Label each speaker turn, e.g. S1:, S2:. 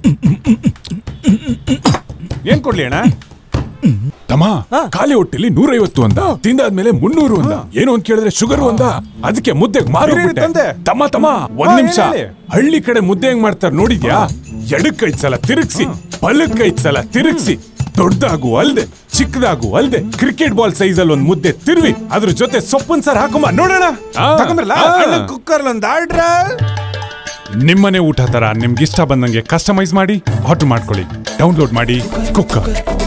S1: ಏನ್ ಕೊಡ್ಲಿ ಅಣ್ಣ ತಮ್ಮ ಖಾಲಿ ಹೊಟ್ಟೆಲಿ ನೂರೈವತ್ತು ಅಂದ ತಿಂದಾದ್ಮೇಲೆ ಮುನ್ನೂರು ಅಂದ ಏನು ಅಂತ ಕೇಳಿದ್ರೆ ಶುಗರ್ ಅಂದ ಅದಕ್ಕೆ ಮುದ್ದೆಗೆ ಮಾರು
S2: ತಂದೆ.
S1: ತಮ್ಮ ತಮ್ಮ ಒಂದ್
S2: ಹಾ,
S1: ನಿಮಿಷ
S2: ಹೇಳಿ.
S1: ಹಳ್ಳಿ ಕಡೆ ಮುದ್ದೆ ಹೆಂಗ್ ಮಾಡ್ತಾರ ನೋಡಿದ್ಯಾ ಎಡಕ್ಕೈದ್ ಸಲ ತಿರುಗ್ಸಿ ಬಲಕ್ಕೈದ್ ಸಲ ತಿರುಗ್ಸಿ ದೊಡ್ಡದಾಗು ಅಲ್ದೆ ಚಿಕ್ಕದಾಗು ಅಲ್ದೆ ಕ್ರಿಕೆಟ್ ಬಾಲ್ ಸೈಜ್ ಅಲ್ಲಿ ಒಂದ್ ಮುದ್ದೆ ತಿರುವಿ ಅದ್ರ ಜೊತೆ ಸೊಪ್ಪಿನ ಸರ್ ಹಾಕೊಂಬ ನೋಡೋಣ ಆ,
S2: ತಗೊಂಬರಲ್ಲ
S1: ಆ.
S2: ಕುಕ್ಕರ್ ಒಂದು ಆರ್ಡ್ರ
S1: ನಿಮ್ಮನೆ ಊಟ ತರ ನಿಮ್ಗೆ ಇಷ್ಟ ಬಂದಂಗೆ ಕಸ್ಟಮೈಸ್ ಮಾಡಿ ಆರ್ಡರ್ ಮಾಡ್ಕೊಳ್ಳಿ ಡೌನ್ಲೋಡ್ ಮಾಡಿ ಕುಕ್ಕರ್